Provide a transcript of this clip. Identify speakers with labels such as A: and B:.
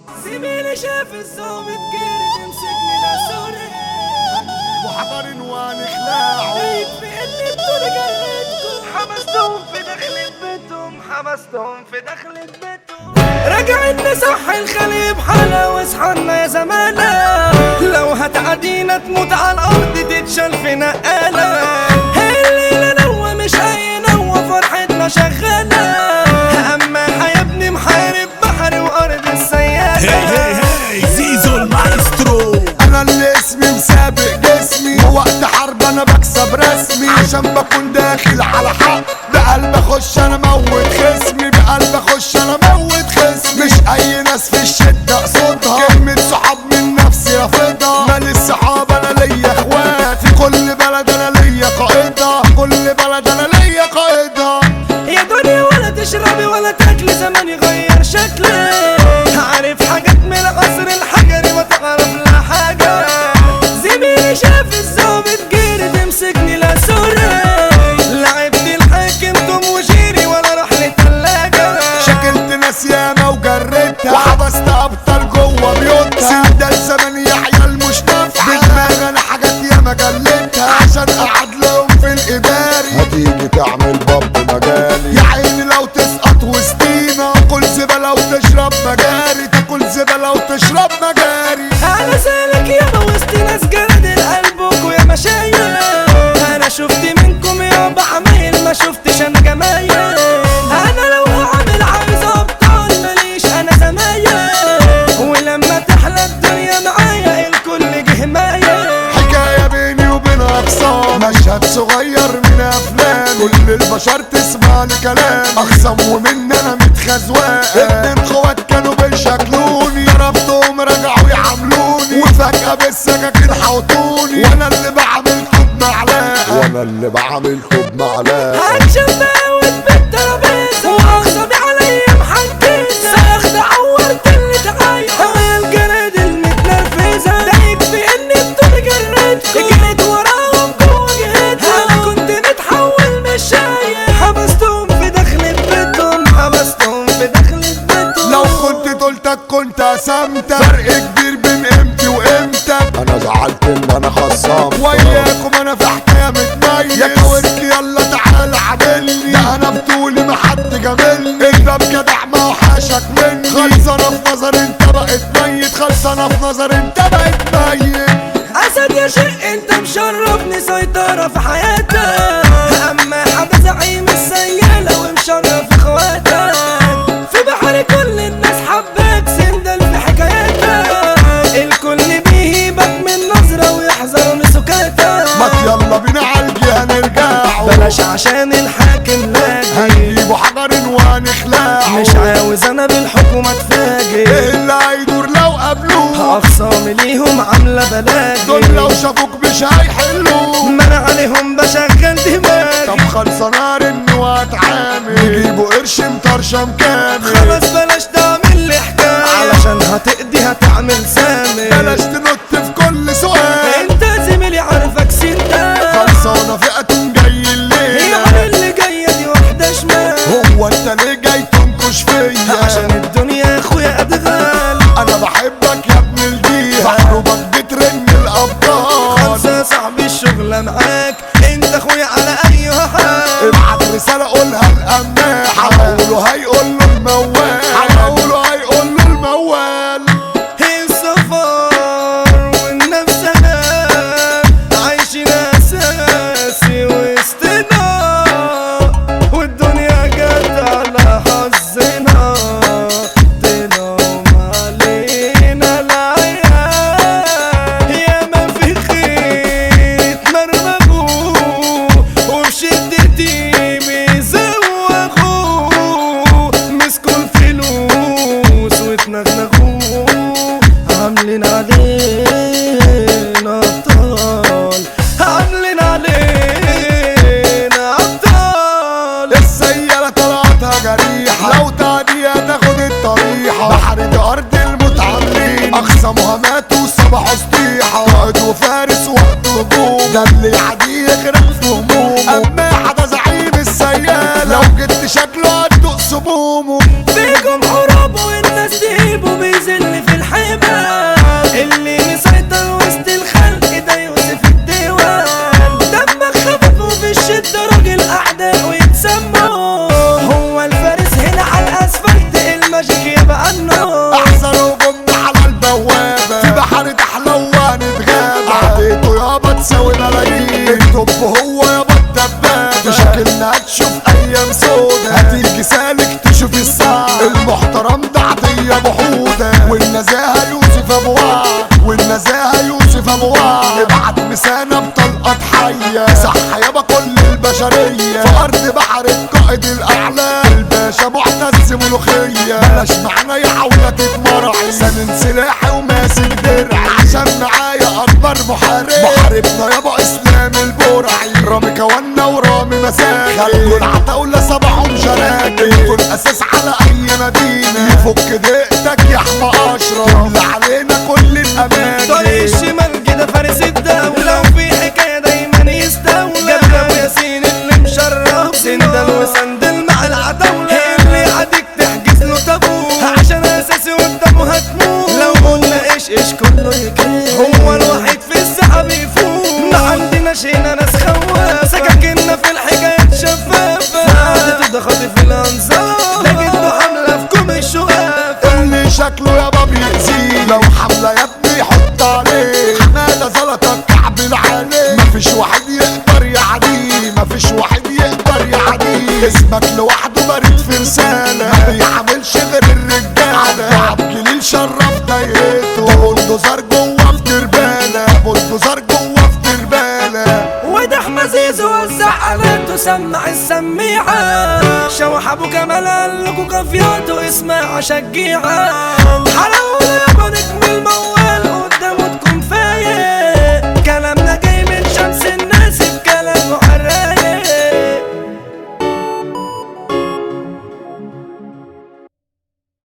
A: زميلي شاف الظابط جري يمسكني لسوري
B: وحضر ونخلعه
A: بقيت في اللي بطول جلدكم حبستهم في دخلة بيتهم حبستهم في دخلة بيتهم رجعتني صح الخليب حلا واصحالنا يا زمانة لو هتعدينا تموت على الأرض تتشال في نقالة الليلة نوة مش أي نوة فرحتنا شغالة أما هيبني محارب بحري وأرض
C: هي
A: السيادة
C: هي هي زيزو المايسترو
B: انا اللي اسمي مسابق جسمي ووقت حرب انا بكسب رسمي عشان بكون داخل على حق بقلب اخش انا موت خصمي بقلب اخش انا موت خصمي مش اي ناس في الشدة اقصدها كلمة صحاب من نفسي رافضها مال الصحاب انا ليا اخوات في كل بلد انا ليا قائدها كل بلد انا ليا قائدها
A: يا دنيا ولا تشربي ولا تاكلي زمان يغير شكلك عارف حاجات من العصر الحجري ما تعرف لا حاجة زميلي شاف الظابط جري تمسكني لا سوري لعبت الحاكم توم وجيري ولا راح لتلاجة
B: شكلت ناس ياما وجريتها وحبست ابطال جوه بيوتها سند الزمن يا عيال مش نافعه بدماغ انا حاجات ياما جلتها عشان اقعد لهم في الاداري هتيجي تعمل باب مجالي يا عيني لو تسقط وسطينا كل زباله وتشرب مجاري تاكل زباله وتشرب مجاري
A: انا سالك يابا وسط ناس جرد القلب ويا مشايل انا شفت منكم يابا حمايل ما شفتش انا جمايل انا لو هعمل عايز ابطال ماليش انا زمايل ولما تحلى الدنيا معايا الكل جه مايل
B: حكاية بيني وبين أقسام مشهد صغير من أفلام كل البشر تسمع لكلام أخصم ومن أنا متخزوان اتنين خوات كانوا بيشكلوني ضربتهم رجعوا يعاملوني وفجأة بالسكاكين حوطوني وأنا اللي بعملكوا بمعلقة وأنا اللي بعملكوا بمعلقة
A: اكشن باوت بالترابيزه واغصبي عليا محنكسه ساخد عورت اللي تعايا الجراد المتنرفزه ده يكفي اني بطول جردكم جريت وراهم جوه جهتهم انا كنت متحول مش شايف حبستهم في دخلة بيتهم حبستهم في دخلة بيتهم
B: لو كنت قلتك كنت قسمت فرق كبير بين قيمتي وقيمتك انا زعلت ان انا خصمت وياكم انا في حكايه متميز يا كورك يلا تعال عاملني ده انا بطولي ما حد جاملني انت بجدع ما وحشك مني خلصانه في نظر انت بقيت ميت خلصانه في نظر انت بقيت ميت
A: اسد يا شيء انت مشرفني سيطرة في حياتك اما حدا زعيم السيالة ومشرف اخواتك في بحر كل الناس حباك سندل في حكاياتك الكل بيهيبك من نظرة ويحذر من سكاتك
B: ما يلا بينا عالجي هنرجعوا
A: بلاش عشان الحاكم لاجي
B: هنجيبوا حجر وهنخلعوا
A: مش عاوز انا بالحكومة اتفاجئ
B: ايه اللي هيدور لو قابلوه
A: اخصامي ليهم عاملة
B: دول لو
A: بلاجي
B: شافوك مش هيحلوه
A: ما انا عليهم بشغل دماغي
B: طب خلصانة رن واتعامل نجيبوا قرش مطرشم كامل
A: خلاص بلاش تعمل لي حكاية علشان هتقضي هتعمل سامي
B: بلاش تنط في كل سؤال
A: انت زميلي عارفك سنتا
B: خلصانة فئة جاي الليل
A: يعني اللي جاية دي واحدة شمال
B: هو انت ليه جاي تنكش فيا
A: عشان الدنيا يا اخويا ادغال
B: انا بحبك يا ابن الجيل بحروبك بترن الابطال
A: خمسة صاحبي الشغلة معاك انت اخويا على اي حال
B: ابعت رسالة قولها الأماح هقوله هيقول له الموال هقوله هيقول له الموال
A: السفر والنفس انا عايشين اساسي وسطنا والدنيا جت على حظنا تنوم علينا العيال يا ما في خير اتمرمغوا وبشدتي بيزوغوا مسكوا الفلوس واتنغنغوا عاملين علينا ابطال عاملين علينا ابطال
B: السيارة طلعتها جريحة لو تعديها تاخد الطريحة بحر دي أرض المتعاملين أخصمها ماتوا صبحوا سطيحة قائد وفارس وقت هجوم ده اللي يعدي يغرق في همومه أما حدا زعيم السيالة لو جبت شكله هتدوق سمومه
A: فيكم حروب والناس تهيب وبيذل
B: بلاش معانا يا حولة تتمرعي سنن سلاحي وماسك درعي عشان معايا اكبر محارب محاربنا يابا اسلام البرعي رامي كوانا ورامي مساك خلوا العتاولة صباحهم جراك انتوا الاساس على اي مدينة يفك دقتك يا حما اشرف تملى علينا كل الامان
A: طريق الشمال كده فارس الدولة وفي حكاية دايما يستولى جبنا وياسين اللي مشرف سندل وسندل مع العتاولة اللي عادك تحجز له تابوت عشان اساسي قدامه هتموت لو قلنا ايش ايش كله يكيف هو الوحيد في الساحة بيفوت ما عندناش هنا ناس خواف سكاكيننا في الحكايات شفافة سعادة ده خاطف الانظار ده جده حملة في كوم الشقاف
B: اللي شكله يابا بيأذيه لو حملة يا ابني حط عليه حمادة زلطة كعب العالي مفيش واحد يقدر يعديه مفيش واحد يقدر يعديه اسمك لوحده بريد في رسالة ما بيعملش غير الرجالة عبد الجليل شرف دايرته ده بلدوزر جوه في تربالة بلدوزر جوه في تربالة
A: وده حمزيز وزع آلاته سمع السميعة شوح ابو كمال قال لكم كافياته اسمع شجيعة حلاوة